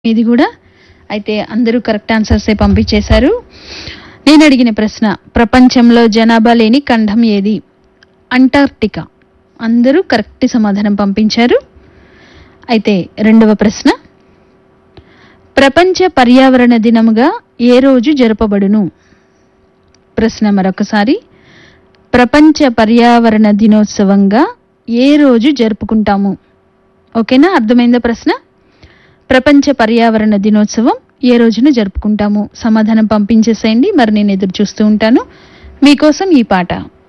ఇది కూడా అయితే అందరూ కరెక్ట్ ఆన్సర్సే పంపించేశారు నేను అడిగిన ప్రశ్న ప్రపంచంలో జనాభా లేని ఖండం ఏది అంటార్క్టికా అందరూ కరెక్ట్ సమాధానం పంపించారు అయితే రెండవ ప్రశ్న ప్రపంచ పర్యావరణ దినముగా ఏ రోజు జరపబడును ప్రశ్న మరొకసారి ప్రపంచ పర్యావరణ దినోత్సవంగా ఏ రోజు జరుపుకుంటాము ఓకేనా అర్థమైందా ప్రశ్న ప్రపంచ పర్యావరణ దినోత్సవం ఏ రోజున జరుపుకుంటాము సమాధానం పంపించేసేయండి మరి నేను ఎదురు చూస్తూ ఉంటాను మీకోసం ఈ పాట